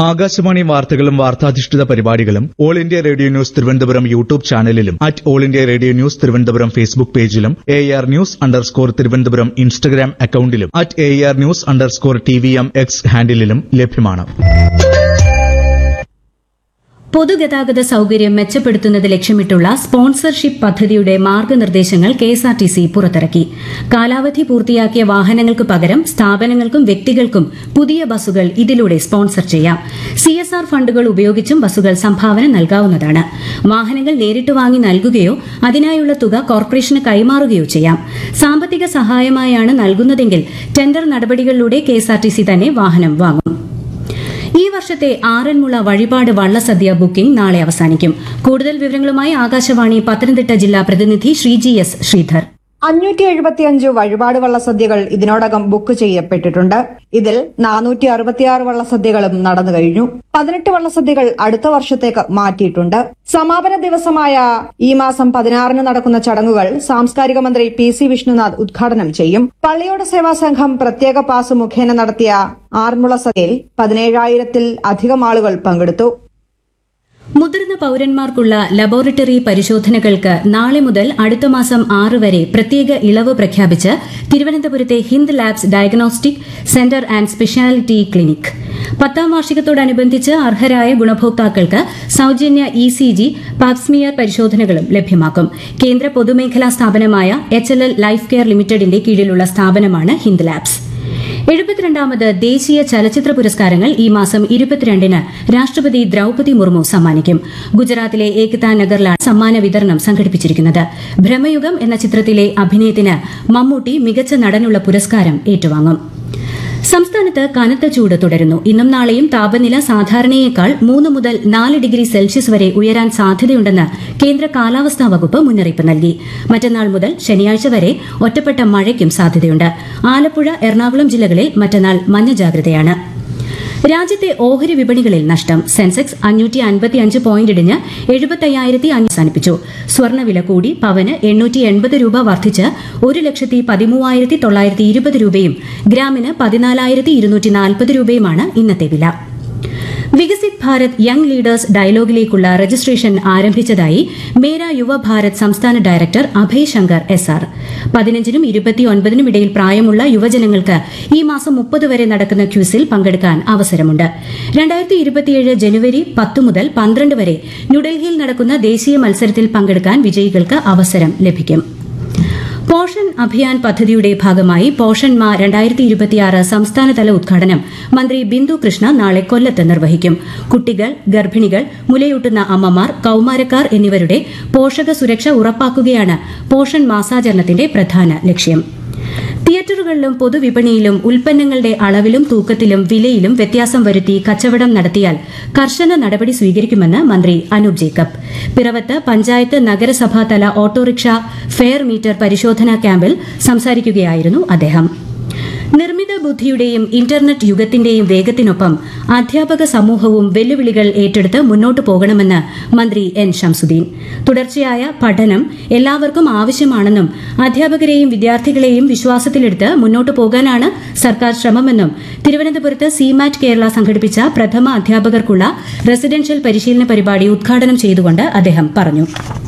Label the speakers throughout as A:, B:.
A: ആകാശവാണി വാർത്തകളും വാർത്താധിഷ്ഠിത പരിപാടികളും All India Radio news Thiruvananthapuram YouTube ചാനലിലും at All India Radio news Thiruvananthapuram Facebook പേജിലും A R news underscore Thiruvananthapuram Instagram അക്കൌണ്ടിലും at A R news underscore T V M X ഹാൻഡിലും ലഭ്യമാണ്
B: പൊതുഗതാഗത സൌകര്യം മെച്ചപ്പെടുത്തുന്നത് ലക്ഷ്യമിട്ടുള്ള സ്പോൺസർഷിപ്പ് പദ്ധതിയുടെ മാർഗനിർദ്ദേശങ്ങൾ കെഎസ്ആർടിസി പുറത്തിറക്കി കാലാവധി പൂർത്തിയാക്കിയ വാഹനങ്ങൾക്ക് പകരം സ്ഥാപനങ്ങൾക്കും വ്യക്തികൾക്കും പുതിയ ബസ്സുകൾ ഇതിലൂടെ സ്പോൺസർ ചെയ്യാം സിഎസ്ആർ ഫണ്ടുകൾ ഉപയോഗിച്ചും ബസ്സുകൾ സംഭാവന നൽകാവുന്നതാണ് വാഹനങ്ങൾ നേരിട്ട് വാങ്ങി നൽകുകയോ അതിനായുള്ള തുക കോർപ്പറേഷന് കൈമാറുകയോ ചെയ്യാം സാമ്പത്തിക സഹായമായാണ് നൽകുന്നതെങ്കിൽ ടെൻഡർ നടപടികളിലൂടെ കെഎസ്ആർടിസി തന്നെ വാഹനം വാങ്ങും ഈ വർഷത്തെ ആറന്മുള വഴിപാട് വള്ളസദ്യ ബുക്കിംഗ് നാളെ അവസാനിക്കും കൂടുതൽ വിവരങ്ങളുമായി ആകാശവാണി പത്തനംതിട്ട ജില്ലാ പ്രതിനിധി ശ്രീജി എസ് ശ്രീധർ
C: അഞ്ഞൂറ്റി എഴുപത്തിയഞ്ച് വഴിപാട് വള്ളസദ്യകൾ ഇതിനോടകം ബുക്ക് ചെയ്യപ്പെട്ടിട്ടുണ്ട് ഇതിൽ നാനൂറ്റി അറുപത്തിയാറ് വള്ളസദ്യകളും നടന്നു കഴിഞ്ഞു പതിനെട്ട് വള്ളസദ്യകൾ അടുത്ത വർഷത്തേക്ക് മാറ്റിയിട്ടുണ്ട് സമാപന ദിവസമായ ഈ മാസം പതിനാറിന് നടക്കുന്ന ചടങ്ങുകൾ സാംസ്കാരിക മന്ത്രി പി സി വിഷ്ണുനാഥ് ഉദ്ഘാടനം ചെയ്യും പള്ളിയോട് സേവാ സംഘം പ്രത്യേക പാസ് മുഖേന നടത്തിയ ആറന്മുള സദ്യയിൽ പതിനേഴായിരത്തിൽ അധികം ആളുകൾ പങ്കെടുത്തു
B: മുതിർന്ന പൌരന്മാർക്കുള്ള ലബോറട്ടറി പരിശോധനകൾക്ക് നാളെ മുതൽ അടുത്ത മാസം ആറ് വരെ പ്രത്യേക ഇളവ് പ്രഖ്യാപിച്ച് തിരുവനന്തപുരത്തെ Hind labs diagnostic centre and speciality clinic പത്താം വാർഷികത്തോടനുബന്ധിച്ച് അർഹരായ ഗുണഭോക്താക്കൾക്ക് സൌജന്യ ഇ സി ജി പാപ്സ്മിയർ പരിശോധനകളും ലഭ്യമാക്കും കേന്ദ്ര പൊതുമേഖലാ സ്ഥാപനമായ H L L life care ലിമിറ്റഡിന്റെ കീഴിലുള്ള സ്ഥാപനമാണ് ഹിന്ദ് ലാബ്സ് എഴുപത്തിരണ്ടാമത് ദേശീയ ചലച്ചിത്ര പുരസ്കാരങ്ങൾ ഈ മാസം ഇരുപത്തിരണ്ടിന് രാഷ്ട്രപതി ദ്രൌപതി മുർമു സമ്മാനിക്കും ഗുജറാത്തിലെ ഏകതാ നഗറിലാണ് സമ്മാന വിതരണം സംഘടിപ്പിച്ചിരിക്കുന്നത് ഭ്രമയുഗം എന്ന ചിത്രത്തിലെ അഭിനയത്തിന് മമ്മൂട്ടി മികച്ച നടനുള്ള പുരസ്കാരം ഏറ്റുവാങ്ങും സംസ്ഥാനത്ത് കനത്ത ചൂട് തുടരുന്നു ഇന്നും നാളെയും താപനില സാധാരണയേക്കാൾ മൂന്ന് മുതൽ നാല് ഡിഗ്രി സെൽഷ്യസ് വരെ ഉയരാൻ സാധ്യതയുണ്ടെന്ന് കേന്ദ്ര കാലാവസ്ഥാ വകുപ്പ് മുന്നറിയിപ്പ് നൽകി മറ്റന്നാൾ മുതൽ ശനിയാഴ്ച വരെ ഒറ്റപ്പെട്ട മഴയ്ക്കും സാധ്യതയുണ്ട് ആലപ്പുഴ എറണാകുളം ജില്ലകളിൽ മറ്റന്നാൾ മഞ്ഞ ജാഗ്രതയാണ് രാജ്യത്തെ ഓഹരി വിപണികളിൽ നഷ്ടം സെൻസെക്സ് അഞ്ഞൂറ്റി അൻപത്തിയഞ്ച് പോയിന്റ് ഇടിഞ്ഞ് എഴുപത്തയ്യായിരത്തി അവസാനിപ്പിച്ചു സ്വർണ്ണവില കൂടി പവന് എണ്ണൂറ്റി എൺപത് രൂപ വർദ്ധിച്ച് ഒരു ലക്ഷത്തി പതിമൂവായിരത്തി തൊള്ളായിരത്തി ഇരുപത് രൂപയും ഗ്രാമിന് പതിനാലായിരത്തി ഇരുന്നൂറ്റി നാൽപ്പത് രൂപയുമാണ് ഇന്നത്തെ വില വികസിത് ഭാരത് യങ് ലീഡേഴ്സ് ഡയലോഗിലേക്കുള്ള രജിസ്ട്രേഷൻ ആരംഭിച്ചതായി മേര യുവ ഭാരത് സംസ്ഥാന director Abhay Shankar S R പതിനഞ്ചിനും ഇരുപത്തിയൊൻപതിനും ഇടയിൽ പ്രായമുള്ള യുവജനങ്ങൾക്ക് ഈ മാസം മുപ്പത് വരെ നടക്കുന്ന ക്യൂസിൽ പങ്കെടുക്കാൻ അവസരമുണ്ട് രണ്ടായിരത്തി ഇരുപത്തിയേഴ് ജനുവരി പത്ത് മുതൽ പന്ത്രണ്ട് വരെ ന്യൂഡൽഹിയിൽ നടക്കുന്ന ദേശീയ മത്സരത്തിൽ പങ്കെടുക്കാൻ വിജയികൾക്ക് അവസരം ലഭിക്കും പോഷൻ അഭിയാൻ പദ്ധതിയുടെ ഭാഗമായി പോഷൻ മാ രണ്ടായിരത്തി ഇരുപത്തിയാറ് സംസ്ഥാനതല ഉദ്ഘാടനം മന്ത്രി ബിന്ദു കൃഷ്ണ നാളെ കൊല്ലത്ത് നിർവഹിക്കും കുട്ടികൾ ഗർഭിണികൾ മുലയൂട്ടുന്ന അമ്മമാർ കൌമാരക്കാർ എന്നിവരുടെ പോഷക സുരക്ഷ ഉറപ്പാക്കുകയാണ് പോഷൻ മാസാചരണത്തിന്റെ പ്രധാന ലക്ഷ്യം തിയേറ്ററുകളിലും പൊതുവിപണിയിലും ഉൽപ്പന്നങ്ങളുടെ അളവിലും തൂക്കത്തിലും വിലയിലും വ്യത്യാസം വരുത്തി കച്ചവടം നടത്തിയാൽ കർശന നടപടി സ്വീകരിക്കുമെന്ന് മന്ത്രി അനൂപ് ജേക്കബ് പിറവത്ത് പഞ്ചായത്ത് നഗരസഭാ തല ഓട്ടോറിക്ഷ ഫെയർ മീറ്റർ പരിശോധനാ ക്യാമ്പിൽ സംസാരിക്കുകയായിരുന്നു അദ്ദേഹം നിർമ്മിത ബുദ്ധിയുടെയും ഇന്റർനെറ്റ് യുഗത്തിന്റെയും വേഗത്തിനൊപ്പം അധ്യാപക സമൂഹവും വെല്ലുവിളികൾ ഏറ്റെടുത്ത് മുന്നോട്ടു പോകണമെന്ന് മന്ത്രി എൻ ഷംസുദ്ദീൻ തുടർച്ചയായ പഠനം എല്ലാവർക്കും ആവശ്യമാണെന്നും അധ്യാപകരെയും വിദ്യാർത്ഥികളെയും വിശ്വാസത്തിലെടുത്ത് മുന്നോട്ടു പോകാനാണ് സർക്കാർ ശ്രമമെന്നും തിരുവനന്തപുരത്ത് സിമാറ്റ് കേരള സംഘടിപ്പിച്ച പ്രഥമ അധ്യാപകർക്കുള്ള റെസിഡൻഷ്യൽ പരിശീലന പരിപാടി ഉദ്ഘാടനം ചെയ്തുകൊണ്ട് അദ്ദേഹം പറഞ്ഞു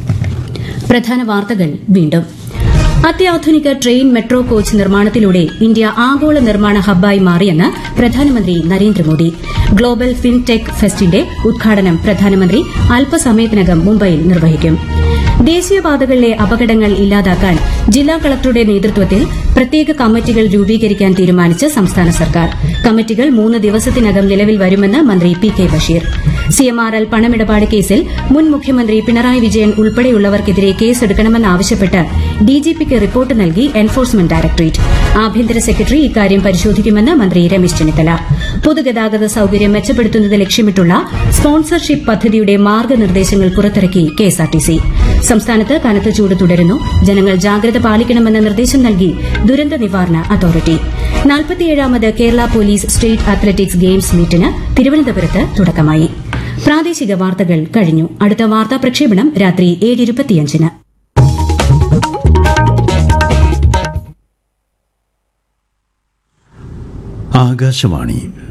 B: പ്രധാന വാർത്തകൾ വീണ്ടും അത്യാധുനിക ട്രെയിൻ മെട്രോ കോച്ച് നിർമ്മാണത്തിലൂടെ ഇന്ത്യ ആഗോള നിർമ്മാണ ഹബ്ബായി മാറിയെന്ന് പ്രധാനമന്ത്രി നരേന്ദ്രമോദി ഗ്ലോബൽ ഫിൻടെക് ഫെസ്റ്റിന്റെ ഉദ്ഘാടനം പ്രധാനമന്ത്രി അല്പസമയത്തിനകം മുംബൈയിൽ നിർവഹിക്കും ദേശീയപാതകളിലെ അപകടങ്ങൾ ഇല്ലാതാക്കാൻ ജില്ലാ കളക്ടറുടെ നേതൃത്വത്തിൽ പ്രത്യേക കമ്മിറ്റികൾ രൂപീകരിക്കാൻ തീരുമാനിച്ച് സംസ്ഥാന സർക്കാർ കമ്മിറ്റികൾ മൂന്ന് ദിവസത്തിനകം നിലവിൽ വരുമെന്ന് മന്ത്രി പി കെ ബഷീർ സിഎംആർഎൽ പണമിടപാട് കേസിൽ മുൻ മുഖ്യമന്ത്രി പിണറായി വിജയൻ ഉൾപ്പെടെയുള്ളവർക്കെതിരെ കേസെടുക്കണമെന്നാവശ്യപ്പെട്ട് ഡിജിപിക്ക് റിപ്പോർട്ട് നൽകി എൻഫോഴ്സ്മെന്റ് ഡയറക്ടറേറ്റ് ആഭ്യന്തര സെക്രട്ടറി ഇക്കാര്യം പരിശോധിക്കുമെന്ന് മന്ത്രി രമേശ് ചെന്നിത്തല പൊതുഗതാഗത സൌകര്യം മെച്ചപ്പെടുത്തുന്നത് ലക്ഷ്യമിട്ടുള്ള സ്പോൺസർഷിപ്പ് പദ്ധതിയുടെ മാർഗനിർദ്ദേശങ്ങൾ പുറത്തിറക്കി കെഎസ്ആർടിസി സംസ്ഥാനത്ത് കനത്ത ചൂട് തുടരുന്നു ജനങ്ങൾ ജാഗ്രത പാലിക്കണമെന്ന നിർദ്ദേശം നൽകി ദുരന്ത നിവാരണ അതോറിറ്റി നാൽപ്പത്തിയേഴാമത് Kerala police state athletics games മീറ്റിന് തിരുവനന്തപുരത്ത് തുടക്കമായി പ്രാദേശിക വാർത്തകൾ കഴിഞ്ഞു അടുത്ത വാർത്താ പ്രക്ഷേപണം രാത്രി ഏഴ് ഇരുപത്തിയഞ്ചിന്
D: ആകാശവാണി